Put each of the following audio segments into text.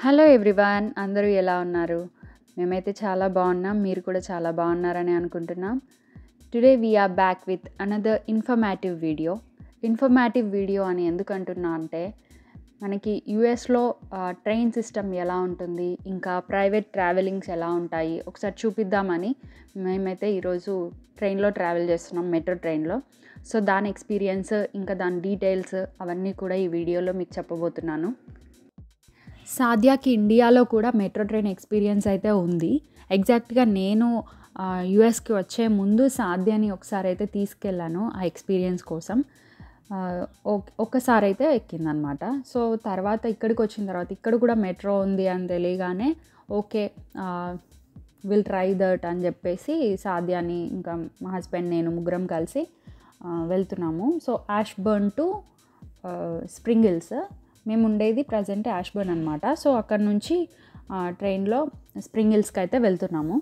hello everyone అందరూ ఎలా ఉన్నారు మేమైతే చాలా బాగున్నాం మీరు కూడా చాలా బాగున్నారని అనుకుంటున్నాం today we are back with another informative video informative video అని ఎందుకు అంటున్నా అంటే మనకి యూఎస్లో ట్రైన్ సిస్టమ్ ఎలా ఉంటుంది ఇంకా ప్రైవేట్ ట్రావెలింగ్స్ ఎలా ఉంటాయి ఒకసారి చూపిద్దామని మేమైతే ఈరోజు ట్రైన్లో ట్రావెల్ చేస్తున్నాం మెట్రో ట్రైన్లో సో దాని ఎక్స్పీరియన్స్ ఇంకా దాని డీటెయిల్స్ అవన్నీ కూడా ఈ వీడియోలో మీకు చెప్పబోతున్నాను సాధ్యాకి ఇండియాలో కూడా మెట్రో ట్రైన్ ఎక్స్పీరియన్స్ అయితే ఉంది ఎగ్జాక్ట్గా నేను యుఎస్కి వచ్చే ముందు సాధ్యాని ఒకసారి అయితే తీసుకెళ్ళాను ఆ ఎక్స్పీరియన్స్ కోసం ఒక్కసారి అయితే ఎక్కిందనమాట సో తర్వాత ఇక్కడికి వచ్చిన తర్వాత ఇక్కడ కూడా మెట్రో ఉంది అని తెలియగానే ఓకే విల్ ట్రై దట్ అని చెప్పేసి సాధ్యాని ఇంకా మా హస్బెండ్ నేను ముగ్గురం కలిసి వెళ్తున్నాము so Ashburn to Spring Hills మేము ఉండేది ప్రజెంట్ యాష్బర్న్ అనమాట సో అక్కడ నుంచి ట్రైన్లో స్ప్రింగ్ హిల్స్కి అయితే వెళ్తున్నాము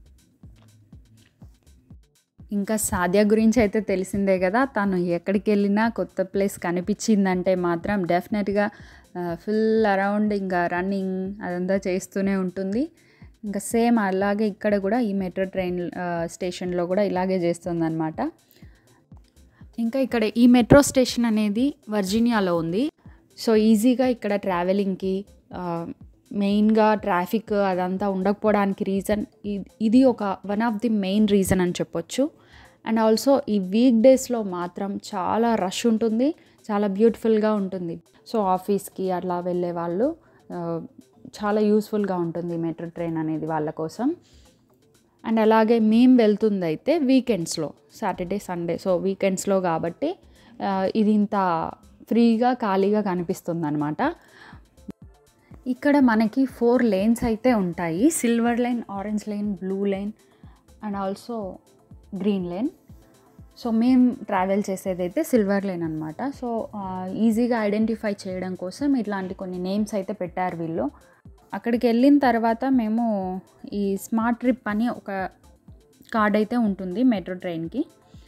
ఇంకా సాధ్య గురించి అయితే తెలిసిందే కదా తను ఎక్కడికి వెళ్ళినా కొత్త ప్లేస్ కనిపించిందంటే మాత్రం డెఫినెట్గా ఫుల్ అరౌండ్ ఇంకా రన్నింగ్ అదంతా చేస్తూనే ఉంటుంది ఇంకా సేమ్ అలాగే ఇక్కడ కూడా ఈ మెట్రో ట్రైన్ స్టేషన్లో కూడా ఇలాగే చేస్తుందన్నమాట ఇంకా ఇక్కడ ఈ మెట్రో స్టేషన్ అనేది వర్జీనియాలో ఉంది సో ఈజీగా ఇక్కడ ట్రావెలింగ్కి మెయిన్గా ట్రాఫిక్ అదంతా ఉండకపోవడానికి రీజన్ ఇది ఒక one of the main reason అని చెప్పొచ్చు అండ్ ఆల్సో ఈ వీక్ డేస్లో మాత్రం చాలా రష్ ఉంటుంది చాలా బ్యూటిఫుల్గా ఉంటుంది సో ఆఫీస్కి అట్లా వెళ్ళే వాళ్ళు చాలా యూస్ఫుల్గా ఉంటుంది మెట్రో ట్రైన్ అనేది వాళ్ళ కోసం అండ్ అలాగే మేము వెళ్తుంది అయితే వీకెండ్స్లో సాటర్డే సండే సో వీకెండ్స్లో కాబట్టి ఇది ఇంత ఫ్రీగా ఖాళీగా కనిపిస్తుంది అనమాట ఇక్కడ మనకి ఫోర్ లేన్స్ అయితే ఉంటాయి silver line orange line blue line and also green line so మేము ట్రావెల్ చేసేది అయితే సిల్వర్ లైన్ అనమాట సో ఈజీగా ఐడెంటిఫై చేయడం కోసం ఇట్లాంటి కొన్ని నేమ్స్ అయితే పెట్టారు వీళ్ళు అక్కడికి వెళ్ళిన తర్వాత మేము ఈ స్మార్ట్ ట్రిప్ అని ఒక కార్డ్ అయితే ఉంటుంది మెట్రో ట్రైన్కి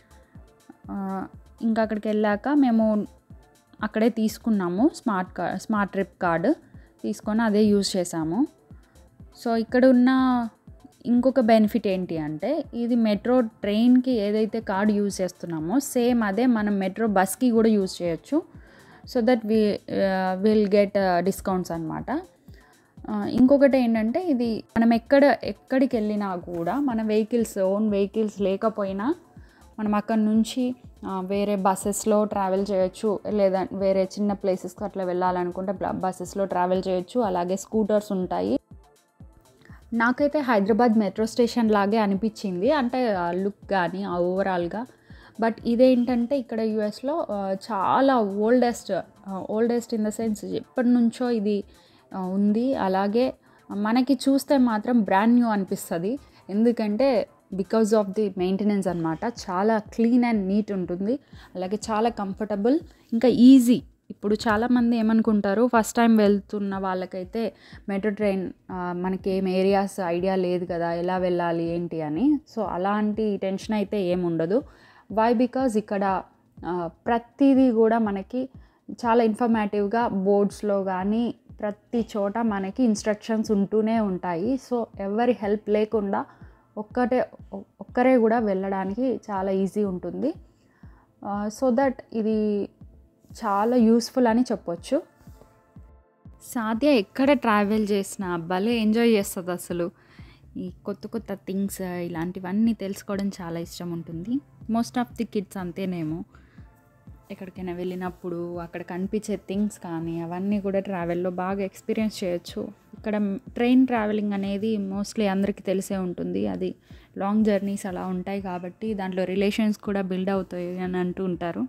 ఇంకా అక్కడికి వెళ్ళాక మేము అక్కడే తీసుకున్నాము స్మార్ట్ కా స్మార్ట్ ట్రిప్ కార్డు తీసుకొని అదే యూజ్ చేసాము సో ఇక్కడ ఉన్న ఇంకొక బెనిఫిట్ ఏంటి అంటే ఇది మెట్రో ట్రైన్కి ఏదైతే కార్డు యూజ్ చేస్తున్నామో సేమ్ అదే మనం మెట్రో బస్కి కూడా యూజ్ చేయొచ్చు so that we will get discounts అనమాట ఇంకొకటి ఏంటంటే ఇది మనం ఎక్కడ ఎక్కడికి వెళ్ళినా కూడా మన వెహికల్స్ ఓన్ వెహికల్స్ లేకపోయినా మనం అక్కడ నుంచి వేరే బస్సెస్లో ట్రావెల్ చేయొచ్చు లేదా వేరే చిన్న ప్లేసెస్కి అట్లా వెళ్ళాలనుకుంటే బస్సెస్లో ట్రావెల్ చేయొచ్చు అలాగే స్కూటర్స్ ఉంటాయి నాకైతే హైదరాబాద్ మెట్రో స్టేషన్ లాగే అనిపించింది అంటే లుక్ కానీ ఓవరాల్గా బట్ ఇదేంటంటే ఇక్కడ యుఎస్లో చాలా oldest oldest in the sense ఎప్పటి నుంచో ఇది ఉంది అలాగే మనకి చూస్తే మాత్రం బ్రాండ్ న్యూ అనిపిస్తుంది ఎందుకంటే బికాజ్ ఆఫ్ ది మెయింటెనెన్స్ అనమాట చాలా క్లీన్ అండ్ నీట్ ఉంటుంది అలాగే చాలా కంఫర్టబుల్ ఇంకా ఈజీ ఇప్పుడు చాలామంది ఏమనుకుంటారు ఫస్ట్ టైం వెళ్తున్న వాళ్ళకైతే మెట్రో ట్రైన్ మనకి ఏం ఏరియాస్ ఐడియా లేదు కదా ఎలా వెళ్ళాలి ఏంటి అని సో అలాంటి టెన్షన్ అయితే ఏముండదు వై బికాజ్ ఇక్కడ ప్రతిదీ కూడా మనకి చాలా ఇన్ఫర్మేటివ్గా బోర్డ్స్లో కానీ ప్రతి చోట మనకి ఇన్స్ట్రక్షన్స్ ఉంటూనే ఉంటాయి సో ఎవరి హెల్ప్ లేకుండా ఒక్కటే ఒక్కరే కూడా వెళ్ళడానికి చాలా ఈజీ ఉంటుంది సో దట్ ఇది చాలా యూస్ఫుల్ అని చెప్పొచ్చు సాధ్య ఎక్కడ ట్రావెల్ చేసినా భలే ఎంజాయ్ చేస్తుంది అసలు ఈ కొత్త కొత్త థింగ్స్ ఇలాంటివన్నీ తెలుసుకోవడం చాలా ఇష్టం ఉంటుంది మోస్ట్ ఆఫ్ ది కిడ్స్ అంతేనేమో ఎక్కడికైనా వెళ్ళినప్పుడు అక్కడ కనిపించే థింగ్స్ కానీ అవన్నీ కూడా ట్రావెల్లో బాగా ఎక్స్పీరియన్స్ చేయొచ్చు ఇక్కడ ట్రైన్ ట్రావెలింగ్ అనేది మోస్ట్లీ అందరికీ తెలిసే ఉంటుంది అది లాంగ్ జర్నీస్ అలా ఉంటాయి కాబట్టి దాంట్లో రిలేషన్స్ కూడా బిల్డ్ అవుతాయి అని అంటూ ఉంటారు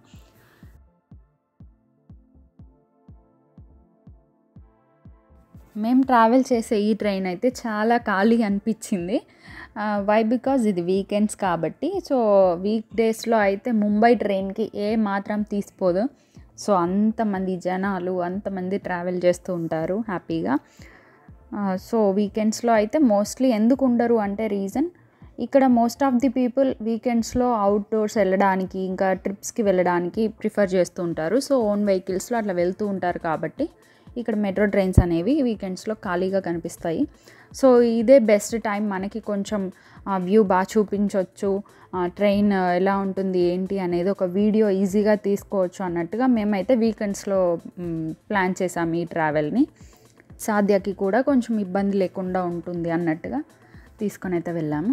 మేము ట్రావెల్ చేసే ఈ ట్రైన్ అయితే చాలా ఖాళీ అనిపించింది వై బికాజ్ ఇది వీకెండ్స్ కాబట్టి సో వీక్ డేస్లో అయితే ముంబై ట్రైన్కి ఏ మాత్రం తీసిపోదు సో అంతమంది జనాలు అంతమంది ట్రావెల్ చేస్తూ ఉంటారు హ్యాపీగా సో వీకెండ్స్లో అయితే మోస్ట్లీ ఎందుకు ఉండరు అంటే రీజన్ ఇక్కడ మోస్ట్ ఆఫ్ ది పీపుల్ వీకెండ్స్లో అవుట్డోర్స్ వెళ్ళడానికి ఇంకా ట్రిప్స్కి వెళ్ళడానికి ప్రిఫర్ చేస్తూ ఉంటారు సో ఓన్ వెహికల్స్లో అట్లా వెళ్తూ ఉంటారు కాబట్టి ఇక్కడ మెట్రో ట్రైన్స్ అనేవి వీకెండ్స్లో ఖాళీగా కనిపిస్తాయి సో ఇదే బెస్ట్ టైం మనకి కొంచెం వ్యూ బాగా చూపించవచ్చు ట్రైన్ ఎలా ఉంటుంది ఏంటి అనేది ఒక వీడియో ఈజీగా తీసుకోవచ్చు అన్నట్టుగా మేమైతే వీకెండ్స్లో ప్లాన్ చేసాము ఈ ట్రావెల్ని సాధ్యకి కూడా కొంచెం ఇబ్బంది లేకుండా ఉంటుంది అన్నట్టుగా తీసుకొని అయితే వెళ్ళాము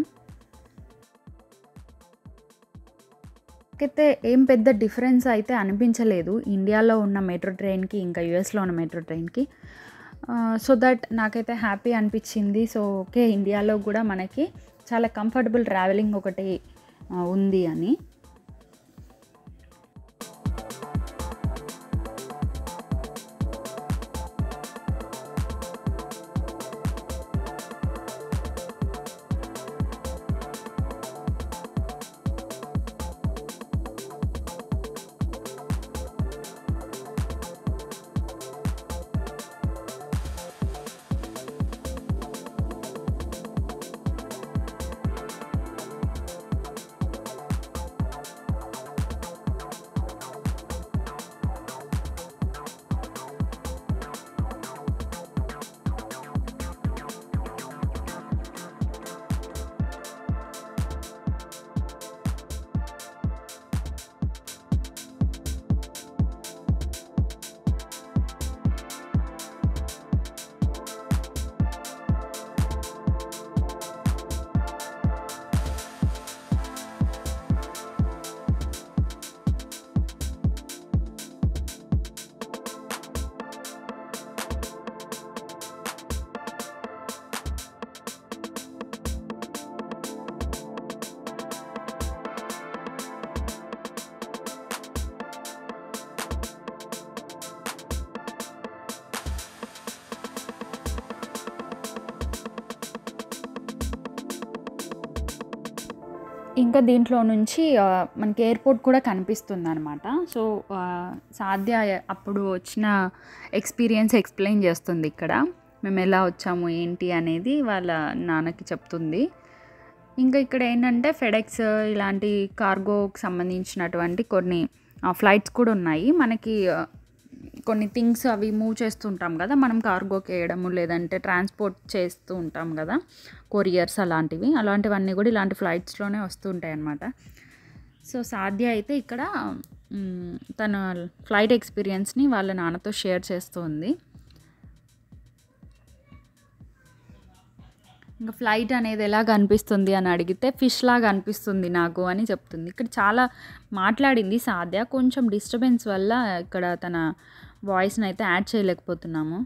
అయితే ఏం పెద్ద డిఫరెన్స్ అయితే అనిపించలేదు ఇండియాలో ఉన్న మెట్రో ట్రైన్కి ఇంకా యుఎస్లో ఉన్న మెట్రో ట్రైన్కి సో దట్ నాకైతే హ్యాపీ అనిపించింది సో ఓకే ఇండియాలో కూడా మనకి చాలా కంఫర్టబుల్ ట్రావెలింగ్ ఒకటి ఆ, ఉంది అని ఇంకా దీంట్లో నుంచి ఆ, మనకి ఎయిర్పోర్ట్ కూడా కనిపిస్తుంది అనమాట సో ఆ, సాధ్య అప్పుడు వచ్చిన ఎక్స్పీరియన్స్ ఎక్స్ప్లెయిన్ చేస్తుంది ఇక్కడ మేము ఎలా వచ్చాము ఏంటి అనేది వాళ్ళ నాన్నకి చెప్తుంది ఇంకా ఇక్కడ ఏంటంటే ఫెడెక్స్ ఇలాంటి కార్గోకి సంబంధించినటువంటి కొన్ని ఫ్లైట్స్ కూడా ఉన్నాయి మనకి ఆ, కొన్ని థింగ్స్ అవి మూవ్ చేస్తుంటాం కదా మనం కార్గోకి వేయడము లేదంటే ట్రాన్స్పోర్ట్ చేస్తూ ఉంటాం కదా కొరియర్స్ అలాంటివి అలాంటివన్నీ కూడా ఇలాంటి ఫ్లైట్స్లోనే వస్తుంటాయి అన్నమాట సో సాధ్య అయితే ఇక్కడ మ్, తన ఫ్లైట్ ఎక్స్పీరియన్స్ని వాళ్ళ నాన్నతో షేర్ చేస్తుంది ఇంకా ఫ్లైట్ అనేది ఎలా కనిపిస్తుంది అని అడిగితే ఫిష్ లాగా అనిపిస్తుంది నాకు అని చెప్తుంది ఇక్కడ చాలా మాట్లాడింది సాధ్య కొంచెం డిస్టర్బెన్స్ వల్ల ఇక్కడ తన వాయిస్ని అయితే యాడ్ చేయలేకపోతున్నాము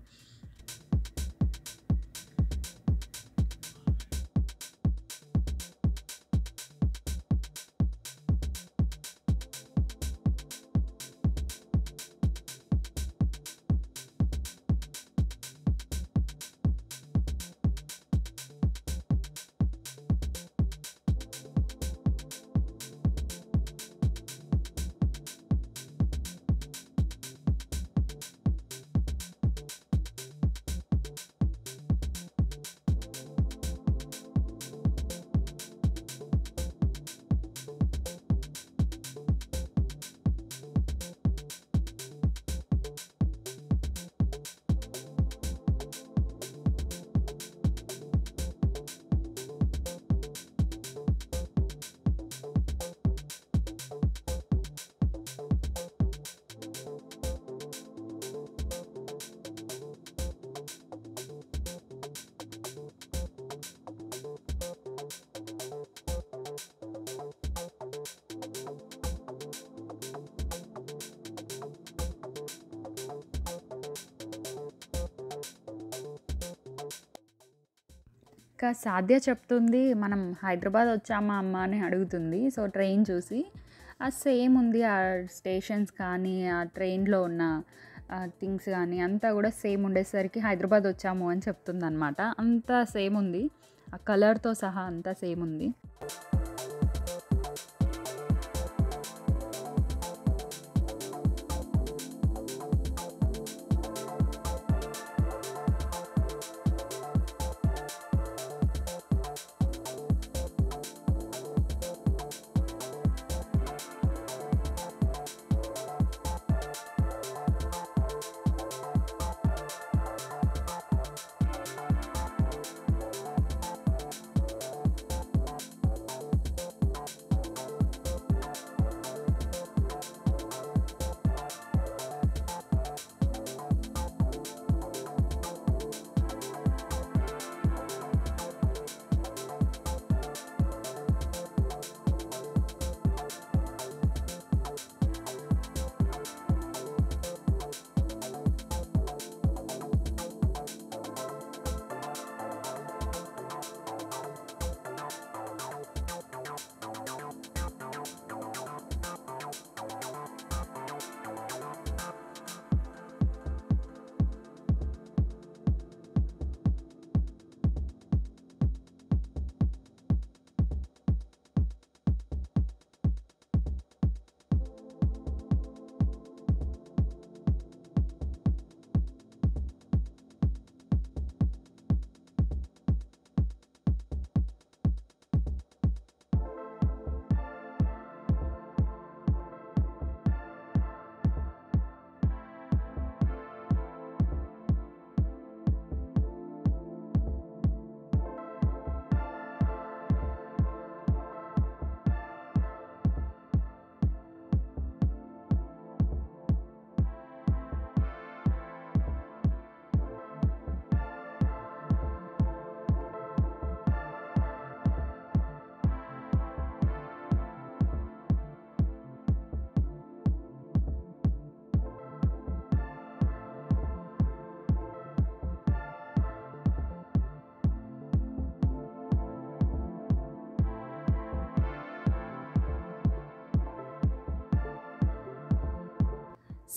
ఇంకా సాధ్య చెప్తుంది మనం హైదరాబాద్ వచ్చామా అమ్మ అని అడుగుతుంది సో ట్రైన్ చూసి ఆ సేమ్ ఉంది ఆ స్టేషన్స్ కానీ ఆ ట్రైన్లో ఉన్న థింగ్స్ కానీ అంతా కూడా సేమ్ ఉండేసరికి హైదరాబాద్ వచ్చాము అని చెప్తుంది అనమాట అంతా సేమ్ ఉంది ఆ కలర్తో సహా అంతా సేమ్ ఉంది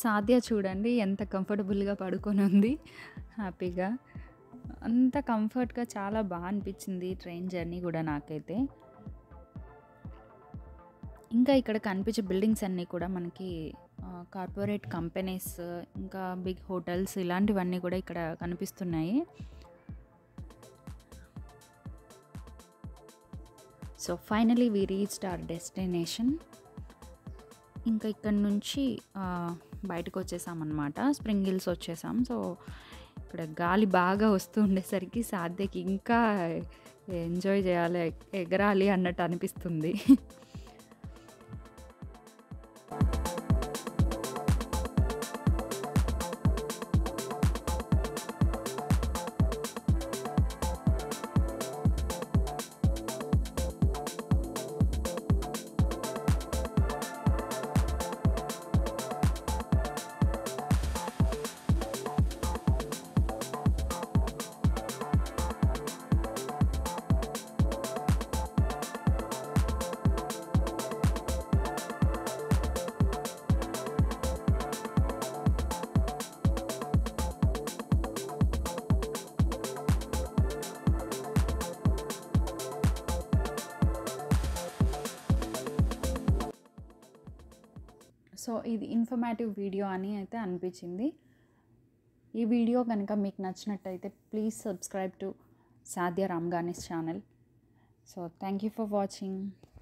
సాధ్య చూడండి ఎంత కంఫర్టబుల్గా పడుకొని ఉంది హ్యాపీగా అంత కంఫర్ట్గా చాలా బాగా అనిపించింది ట్రైన్ జర్నీ కూడా నాకైతే ఇంకా ఇక్కడ కనిపించే బిల్డింగ్స్ అన్నీ కూడా మనకి కార్పొరేట్ కంపెనీస్ ఇంకా బిగ్ హోటల్స్ ఇలాంటివన్నీ కూడా ఇక్కడ కనిపిస్తున్నాయి so finally we reached our destination ఇంకా ఇక్కడ నుంచి ఆ, బయటకు వచ్చేసామన్నమాట స్ప్రింగ్ హిల్స్ వచ్చేసాం సో ఇక్కడ గాలి బాగా వస్తూ ఉండేసరికి సాధ్యకి ఇంకా ఎంజాయ్ చేయాలి ఎగరాలి అన్నట్టు అనిపిస్తుంది సో ఇది ఇన్ఫర్మేటివ్ వీడియో అని అయితే అనిపించింది ఈ వీడియో కనుక మీకు నచ్చినట్టయితే please subscribe to Sadhya Ram Gani's channel so thank you for watching